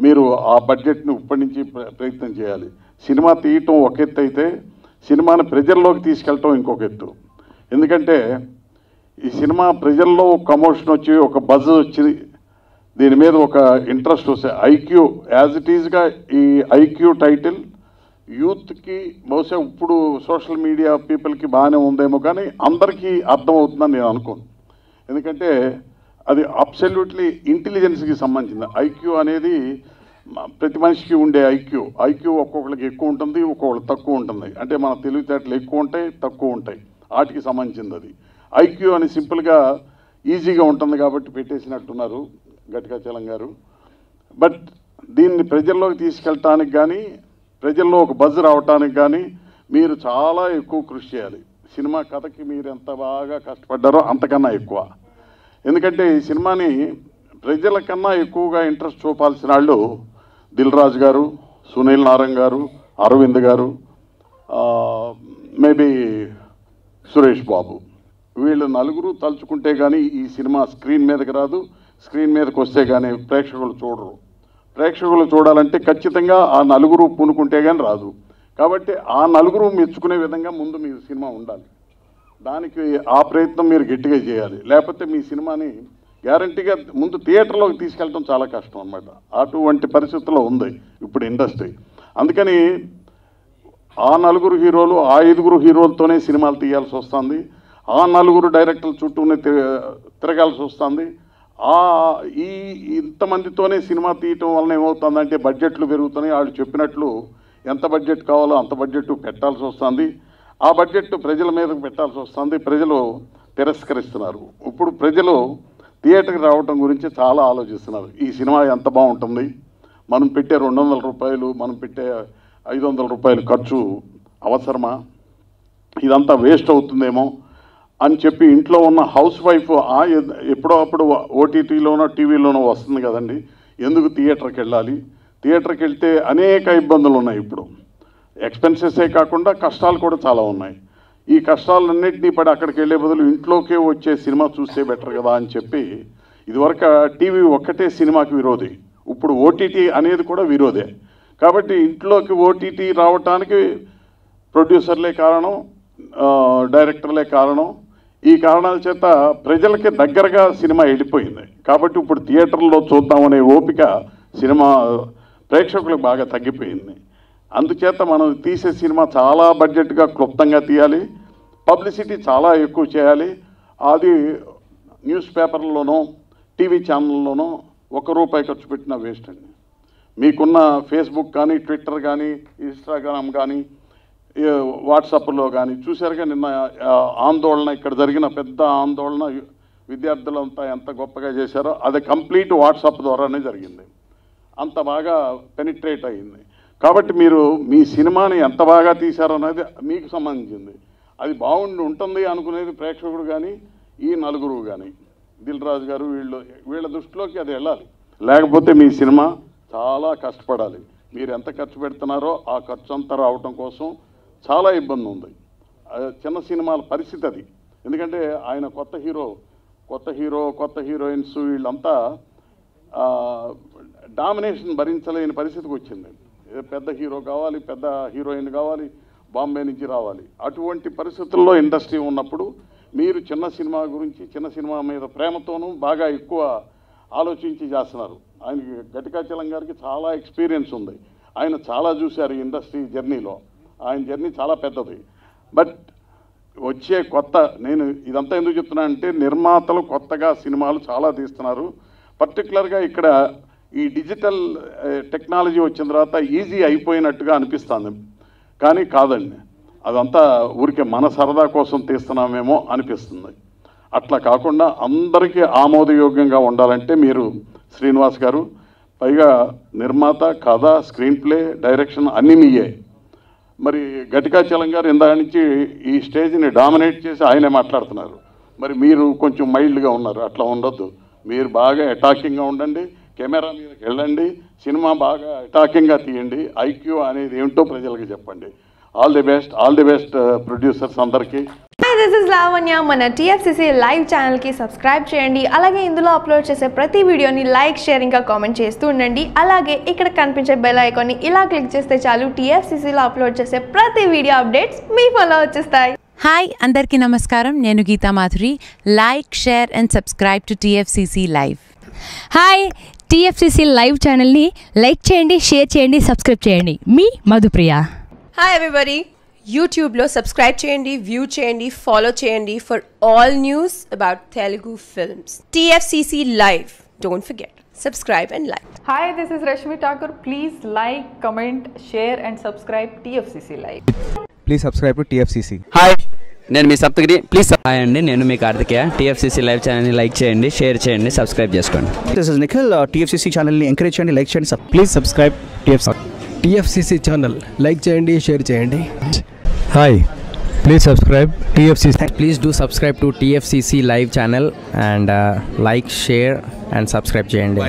మీరు ఆ బడ్జెట్ని ఇప్పటి నుంచి ప్ర- ప్రయత్నం చేయాలి సినిమా తీయటం ఒక ఎత్తు అయితే సినిమాని ప్రజల్లోకి తీసుకెళ్ళటం ఇంకొక ఎత్తు ఎందుకంటే ఈ సినిమా ప్రజల్లో ఒక కమోషన్ వచ్చి ఒక బజ్ వచ్చి దీని మీద ఒక ఇంట్రెస్ట్ వస్తే ఐక్యూ యాజ్ ఇట్ ఈజ్గా ఈ ఐక్యూ టైటిల్ యూత్కి బహుశా ఇప్పుడు సోషల్ మీడియా పీపుల్కి బాగానే ఉందేమో కానీ అందరికీ అర్థమవుతుందని నేను అనుకోను ఎందుకంటే అది అబ్సల్యూట్లీ ఇంటెలిజెన్స్కి సంబంధించింది ఐక్యూ అనేది మ- ప్రతి మనిషికి ఉండే ఐక్యూ ఐక్యూ ఒక్కొక్కరికి ఎక్కువ ఉంటుంది ఒక్కొక్కరికి తక్కువ ఉంటుంది అంటే మన తెలివితేటలు ఎక్కువ ఉంటాయి తక్కువ ఉంటాయి వాటికి సంబంధించింది అది ఐక్యూ అని సింపుల్గా ఈజీగా ఉంటుంది కాబట్టి పెట్టేసినట్టున్నారు గట్టికాచలం గారు బట్ దీన్ని ప్రజల్లోకి తీసుకెళ్ళటానికి కానీ ప్రజల్లో ఒక బజ్ రావటానికి కానీ మీరు చాలా ఎక్కువ కృషి చేయాలి సినిమా కథకి మీరు ఎంత బాగా కష్టపడ్డారో అంతకన్నా ఎక్కువ ఎందుకంటే ఈ సినిమాని ప్రజల కన్నా ఎక్కువగా ఇంట్రెస్ట్ చూపాల్సిన వాళ్ళు దిల్ రాజు గారు సునీల్ నారాయణ గారు అరవింద్ గారు మేబీ సురేష్ బాబు వీళ్ళు నలుగురు తలుచుకుంటే కానీ ఈ సినిమా స్క్రీన్ మీదకి రాదు స్క్రీన్ మీదకి వస్తే కానీ ప్రేక్షకులు చూడరు ప్రేక్షకులు చూడాలంటే ఖచ్చితంగా ఆ నలుగురు పూనుకుంటే కానీ రాదు కాబట్టి ఆ నలుగురు మెచ్చుకునే విధంగా ముందు మీ సినిమా ఉండాలి దానికి ఆ ప్రయత్నం మీరు గట్టిగా చేయాలి లేకపోతే మీ సినిమాని గ్యారంటీగా ముందు థియేటర్లోకి తీసుకెళ్ళడం చాలా కష్టం అన్నమాట అటువంటి పరిస్థితుల్లో ఉంది ఇప్పుడు ఇండస్ట్రీ అందుకని ఆ నలుగురు హీరోలు ఆ ఐదుగురు హీరోలతోనే సినిమాలు తీయాల్సి వస్తుంది ఆ నలుగురు డైరెక్టర్ల చుట్టూనే తి- తిరగాల్సి వస్తుంది ఆ ఈ ఇంతమందితోనే సినిమా తీయటం వలన ఏమవుతుందంటే బడ్జెట్లు పెరుగుతున్నాయి వాళ్ళు చెప్పినట్లు ఎంత బడ్జెట్ కావాలో అంత బడ్జెట్ పెట్టాల్సి వస్తుంది ఆ బడ్జెట్ ప్రజల మీదకు పెట్టాల్సి వస్తుంది ప్రజలు తిరస్కరిస్తున్నారు ఇప్పుడు ప్రజలు థియేటర్కి రావటం గురించి చాలా ఆలోచిస్తున్నారు ఈ సినిమా ఎంత బాగుంటుంది మనం పెట్టే రెండు వందల రూపాయలు మనం పెట్టే ఐదు వందల రూపాయలు ఖర్చు అవసరమా ఇదంతా వేస్ట్ అవుతుందేమో అని చెప్పి ఇంట్లో ఉన్న హౌస్ వైఫ్ ఆ ఎ- ఎప్పుడో అప్పుడు ఓటీటీలోనో టీవీలోనో వస్తుంది కదండి ఎందుకు థియేటర్కి వెళ్ళాలి థియేటర్కి వెళ్తే అనేక ఇబ్బందులు ఉన్నాయి ఇప్పుడు ఎక్స్పెన్సెసే కాకుండా కష్టాలు కూడా చాలా ఉన్నాయి ఈ కష్టాలన్నింటినీ పడి అక్కడికి వెళ్ళే బదులు ఇంట్లోకే వచ్చే సినిమా చూస్తే బెటర్ కదా అని చెప్పి ఇదివరకు టీవీ ఒక్కటే సినిమాకి విరోధి ఇప్పుడు ఓటీటీ అనేది కూడా విరోధే కాబట్టి ఇంట్లోకి ఓటీటీ రావటానికి ప్రొడ్యూసర్లే కారణం ఆ, డైరెక్టర్లే కారణం ఈ కారణాల చేత ప్రజలకి దగ్గరగా సినిమా వెళ్ళిపోయింది కాబట్టి ఇప్పుడు థియేటర్లో చూద్దామనే ఓపిక సినిమా ప్రేక్షకులకు బాగా తగ్గిపోయింది అందుచేత మనం తీసే సినిమా చాలా బడ్జెట్గా క్లుప్తంగా తీయాలి పబ్లిసిటీ చాలా ఎక్కువ చేయాలి అది న్యూస్ పేపర్లోనో టీవీ ఛానల్లోనో ఒక రూపాయి ఖర్చు పెట్టినా వేస్ట్ అండి మీకున్న ఫేస్బుక్ కానీ ట్విట్టర్ కానీ ఇన్స్టాగ్రామ్ కానీ ఈ వాట్సాప్లో కానీ చూశారుగా నిన్న ఆ, ఆందోళన ఇక్కడ జరిగిన పెద్ద ఆందోళన విద్యార్థులంతా ఎంత గొప్పగా చేశారో అది కంప్లీట్ వాట్సాప్ ద్వారానే జరిగింది అంత బాగా పెనిట్రేట్ అయ్యింది కాబట్టి మీరు మీ సినిమాని ఎంత బాగా తీశారనేది మీకు సంబంధించింది అది బాగుండి ఉంటుంది అనుకునేది ప్రేక్షకుడు కానీ ఈ నలుగురు కానీ దిల్ రాజు గారు వీళ్ళు వీళ్ళ దృష్టిలోకి అది వెళ్ళాలి లేకపోతే మీ సినిమా చాలా కష్టపడాలి మీరు ఎంత ఖర్చు పెడుతున్నారో ఆ ఖర్చు అంతా రావటం కోసం చాలా ఇబ్బంది ఉంది ఆ చిన్న సినిమాల పరిస్థితి అది ఎందుకంటే ఆయన కొత్త హీరో కొత్త హీరో కొత్త హీరోయిన్స్ వీళ్ళంతా డామినేషన్ భరించలేని పరిస్థితికి వచ్చింది ఏ పెద్ద హీరో కావాలి పెద్ద హీరోయిన్ కావాలి బాంబే నుంచి రావాలి అటువంటి పరిస్థితుల్లో ఇండస్ట్రీ ఉన్నప్పుడు మీరు చిన్న సినిమా గురించి చిన్న సినిమా మీద ప్రేమతోనూ బాగా ఎక్కువ ఆలోచించి చేస్తున్నారు ఆయనకి గటికాచలం గారికి చాలా ఎక్స్పీరియన్స్ ఉంది ఆయన చాలా చూశారు ఈ ఇండస్ట్రీ జర్నీలో ఆయన జర్నీ చాలా పెద్దది బట్ వచ్చే కొత్త నేను ఇదంతా ఎందుకు చెప్తున్నా అంటే నిర్మాతలు కొత్తగా సినిమాలు చాలా తీస్తున్నారు పర్టికులర్గా ఇక్కడ ఈ డిజిటల్ ఏ, టెక్నాలజీ వచ్చిన తర్వాత ఈజీ అయిపోయినట్టుగా అనిపిస్తుంది కానీ కాదండి అదంతా ఊరికే మన సరదా కోసం తీస్తున్నామేమో అనిపిస్తుంది అట్లా కాకుండా అందరికీ ఆమోదయోగ్యంగా ఉండాలంటే మీరు శ్రీనివాస్ గారు పైగా నిర్మాత కథ స్క్రీన్ ప్లే డైరెక్షన్ అన్నీ మీయే మరి గటికాచలం గారు ఇందా నుంచి ఈ స్టేజ్ని డామినేట్ చేసి ఆయనే మాట్లాడుతున్నారు మరి మీరు కొంచెం మైల్డ్గా ఉన్నారు అట్లా ఉండొద్దు మీరు బాగా అటాకింగ్గా ఉండండి కెమెరా మీదకి వెళ్ళండి సినిమా బాగా అటాకింగ్గా తీయండి ఐక్యూ అనేది ఏమిటో ప్రజలకు చెప్పండి all the best all the best producers అందరికీ Hi దిస్ ఇస్ లావణ్య మన టీఎఫ్సిసి లైవ్ ఛానల్కి సబ్స్క్రైబ్ చేయండి అలాగే ఇందులో అప్లోడ్ చేసే ప్రతి వీడియోని లైక్ షేర్ ఇంకా కామెంట్ చేస్తూ ఉండండి అలాగే ఇక్కడ కనిపించే బెల్ ఐకాన్ని ఇలా క్లిక్ చేస్తే చాలు టీఎఫ్సిసిలో అప్లోడ్ చేసే ప్రతి వీడియో అప్డేట్స్ మీ ఫోన్లో వచ్చేస్తాయి హాయ్ అందరికీ నమస్కారం నేను Geetha Madhuri like share and subscribe to TFCC live hi TFCC live ఛానల్ని లైక్ చేయండి షేర్ చేయండి సబ్స్క్రైబ్ చేయండి మీ మధుప్రియ హాయ్ ఎవ్రీబడి యూట్యూబ్లో సబ్స్క్రైబ్ చేయండి వ్యూ చేయండి ఫాలో చేయండి for all news about Telugu films TFCC live don't forget subscribe and like Hi, this is Rashmi Thakur. Please like, comment, share, and subscribe TFCC Live. Please subscribe to TFCC hi నేను మీ Saptagiri please hi అండి నేను మీ Karthikeya TFCC live ఛానల్ని like చేయండి share చేయండి subscribe చేసుకోండి this is Nikhil TFCC ఛానల్ని ఎంకరేజ్ చేయండి లైక్ చేయండి please subscribe TFC TFCC channel like చేయండి షేర్ చేయండి hi please subscribe TFCC please do subscribe to TFCC live channel and like share and subscribe చేయండి